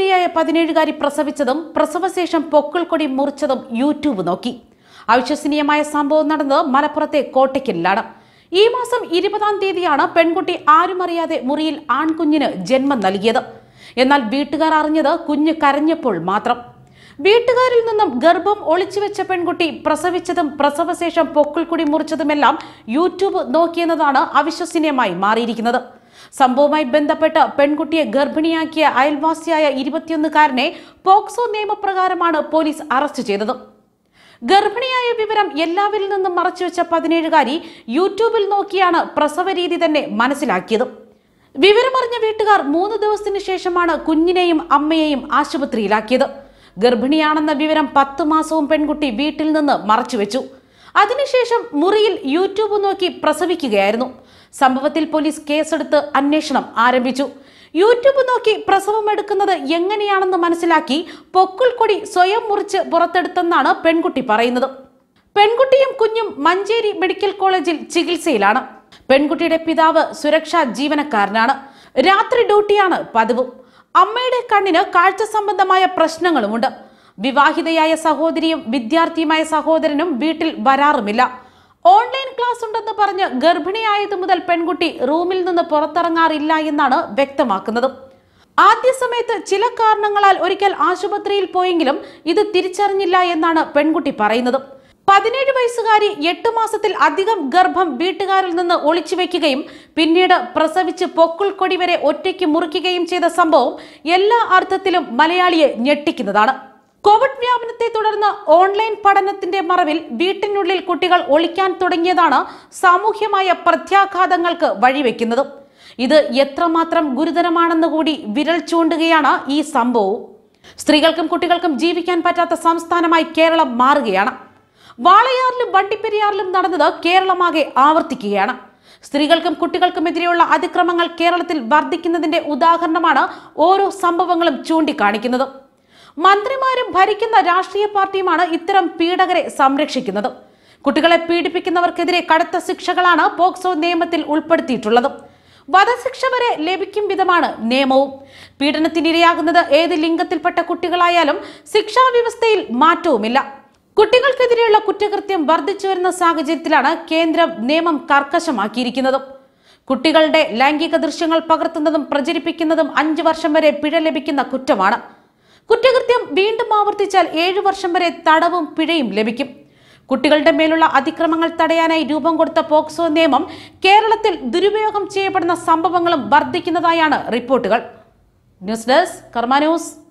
സുന്ദരിയായ പതിനേഴുകാരി പ്രസവിച്ചതും പ്രസവശേഷം പൊക്കിൾക്കൊടി മുറിച്ചതും യൂട്യൂബ് നോക്കി അവിശ്വസനീയമായ സംഭവം നടന്നത് മലപ്പുറത്തെ കോട്ടയ്ക്കലിലാണ് ഈ മാസം ഇരുപതാം തീയതിയാണ് പെൺകുട്ടി ആരുമറിയാതെ മുറിയിൽ ആൺകുഞ്ഞിന് ജന്മം നൽകിയത് എന്നാൽ വീട്ടുകാർ അറിഞ്ഞത് കുഞ്ഞ് കരഞ്ഞപ്പോൾ മാത്രം വീട്ടുകാരിൽ നിന്നും ഗർഭം ഒളിച്ചുവെച്ച പെൺകുട്ടി പ്രസവിച്ചതും പ്രസവശേഷം പൊക്കിൾക്കുടി മുറിച്ചതുമെല്ലാം യൂട്യൂബ് നോക്കിയെന്നതാണ് അവിശ്വസനീയമായി മാറിയിരിക്കുന്നത് സംഭവവുമായി ബന്ധപ്പെട്ട് പെൺകുട്ടിയെ ഗർഭിണിയാക്കിയ അയൽവാസിയായ ഇരുപത്തിയൊന്നുകാരനെ പോക്സോ നിയമപ്രകാരമാണ് പോലീസ് അറസ്റ്റ് ചെയ്തത് ഗർഭിണിയായ വിവരം എല്ലാവരിൽ നിന്നും മറച്ചുവെച്ച പതിനേഴുകാരി യൂട്യൂബിൽ നോക്കിയാണ് പ്രസവ രീതി തന്നെ മനസ്സിലാക്കിയത് വിവരമറിഞ്ഞ വീട്ടുകാർ മൂന്ന് ദിവസത്തിന് ശേഷമാണ് കുഞ്ഞിനെയും അമ്മയെയും ആശുപത്രിയിലാക്കിയത് ഗർഭിണിയാണെന്ന വിവരം പത്ത് മാസവും പെൺകുട്ടി വീട്ടിൽ നിന്ന് മറച്ചുവെച്ചു അതിനുശേഷം മുറിയിൽ യൂട്യൂബ് നോക്കി പ്രസവിക്കുകയായിരുന്നു സംഭവത്തിൽ പോലീസ് കേസെടുത്ത് അന്വേഷണം ആരംഭിച്ചു യൂട്യൂബ് നോക്കി പ്രസവം എടുക്കുന്നത് എങ്ങനെയാണെന്ന് മനസ്സിലാക്കി പൊക്കിൾക്കൊടി സ്വയം മുറിച്ച് പുറത്തെടുത്തെന്നാണ് പെൺകുട്ടി പറയുന്നത് പെൺകുട്ടിയും കുഞ്ഞും മഞ്ചേരി മെഡിക്കൽ കോളേജിൽ ചികിത്സയിലാണ് പെൺകുട്ടിയുടെ പിതാവ് സുരക്ഷാ ജീവനക്കാരനാണ് രാത്രി ഡ്യൂട്ടിയാണ് പതിവ് അമ്മയുടെ കണ്ണിന് കാഴ്ച സംബന്ധമായ പ്രശ്നങ്ങളുമുണ്ട് വിവാഹിതയായ സഹോദരിയും വിദ്യാർത്ഥിയുമായ സഹോദരനും വീട്ടിൽ വരാറുമില്ല ഓൺലൈൻ ക്ലാസ് ഉണ്ടെന്ന് പറഞ്ഞ് ഗർഭിണിയായത് മുതൽ പെൺകുട്ടി റൂമിൽ നിന്ന് പുറത്തിറങ്ങാറില്ല എന്നാണ് വ്യക്തമാക്കുന്നത് ആദ്യ സമയത്ത് ചില കാരണങ്ങളാൽ ഒരിക്കൽ ആശുപത്രിയിൽ പോയെങ്കിലും ഇത് തിരിച്ചറിഞ്ഞില്ല എന്നാണ് പെൺകുട്ടി പറയുന്നത് പതിനേഴ് വയസ്സുകാരി എട്ട് മാസത്തിൽ അധികം ഗർഭം വീട്ടുകാരിൽ നിന്ന് ഒളിച്ചു വെക്കുകയും പിന്നീട് പ്രസവിച്ച് പൊക്കിൾക്കൊടി വരെ ഒറ്റയ്ക്ക് മുറിക്കുകയും ചെയ്ത സംഭവം എല്ലാ അർത്ഥത്തിലും മലയാളിയെ ഞെട്ടിക്കുന്നതാണ് കോവിഡ് വ്യാപനത്തെ തുടർന്ന് ഓൺലൈൻ പഠനത്തിന്റെ മറവിൽ വീട്ടിനുള്ളിൽ കുട്ടികൾ ഒളിക്കാൻ തുടങ്ങിയതാണ് സാമൂഹ്യമായ പ്രത്യാഘാതങ്ങൾക്ക് വഴിവെക്കുന്നത് ഇത് എത്രമാത്രം ഗുരുതരമാണെന്ന് കൂടി വിരൽ ചൂണ്ടുകയാണ് ഈ സംഭവവും സ്ത്രീകൾക്കും കുട്ടികൾക്കും ജീവിക്കാൻ പറ്റാത്ത സംസ്ഥാനമായി കേരളം മാറുകയാണ് വാളയാറിലും വണ്ടിപ്പെരിയാറിലും നടന്നത് കേരളമാകെ ആവർത്തിക്കുകയാണ് സ്ത്രീകൾക്കും കുട്ടികൾക്കുമെതിരെയുള്ള അതിക്രമങ്ങൾ കേരളത്തിൽ വർദ്ധിക്കുന്നതിന്റെ ഉദാഹരണമാണ് ഓരോ സംഭവങ്ങളും ചൂണ്ടിക്കാണിക്കുന്നത് മന്ത്രിമാരും ഭരിക്കുന്ന രാഷ്ട്രീയ പാർട്ടിയുമാണ് ഇത്തരം പീഡകരെ സംരക്ഷിക്കുന്നത് കുട്ടികളെ പീഡിപ്പിക്കുന്നവർക്കെതിരെ കടുത്ത ശിക്ഷകളാണ് പോക്സോ നിയമത്തിൽ ഉൾപ്പെടുത്തിയിട്ടുള്ളത് വധശിക്ഷ വരെ ലഭിക്കും വിധമാണ് നിയമവും പീഡനത്തിനിരയാകുന്നത് ഏത് ലിംഗത്തിൽപ്പെട്ട കുട്ടികളായാലും ശിക്ഷാ വ്യവസ്ഥയിൽ മാറ്റവുമില്ല കുട്ടികൾക്കെതിരെയുള്ള കുറ്റകൃത്യം വർദ്ധിച്ചു വരുന്ന സാഹചര്യത്തിലാണ് കേന്ദ്രം നിയമം കർക്കശമാക്കിയിരിക്കുന്നത് കുട്ടികളുടെ ലൈംഗിക ദൃശ്യങ്ങൾ പകർത്തുന്നതും പ്രചരിപ്പിക്കുന്നതും അഞ്ചു വർഷം വരെ പിഴ ലഭിക്കുന്ന കുറ്റമാണ് കുറ്റകൃത്യം വീണ്ടും ആവർത്തിച്ചാൽ ഏഴു വർഷം വരെ തടവും പിഴയും ലഭിക്കും കുട്ടികളുടെ മേലുള്ള അതിക്രമങ്ങൾ തടയാനായി രൂപം കൊടുത്ത പോക്സോ നിയമം കേരളത്തിൽ ദുരുപയോഗം ചെയ്യപ്പെടുന്ന സംഭവങ്ങളും വർദ്ധിക്കുന്നതായാണ് റിപ്പോർട്ടുകൾ ന്യൂസ് ഡെസ്ക് കർമ്മ ന്യൂസ്